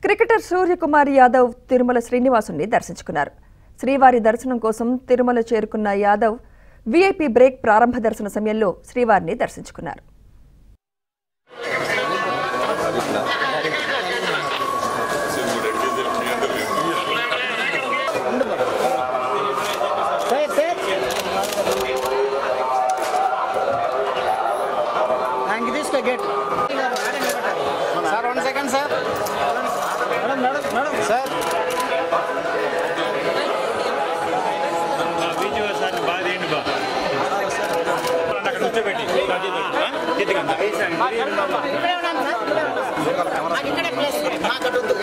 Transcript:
Cricketer Suryakumar Yadav Tirumala శ్రీనివాసుని దర్శించుకున్నారు శ్రీవారి దర్శనం కోసం తిరుమల చేరుకున్న యాదవ్ వీఐపీ బ్రేక్ ప్రారంభ దర్శన సమయంలో శ్రీవారిని దర్శించుకున్నారు ఆయనకి తీసుకో gate sir one second sir madam madam madam sir video sir బాగా తీయండి బా అక్కడ కూర్చోబెట్టి చేతికంతా ఇక్కడే ఉన్నాను సార్ ఇక్కడే ఉన్నాను. నాకు ఇక్కడే ప్లేస్ నాకు అటు వద్దు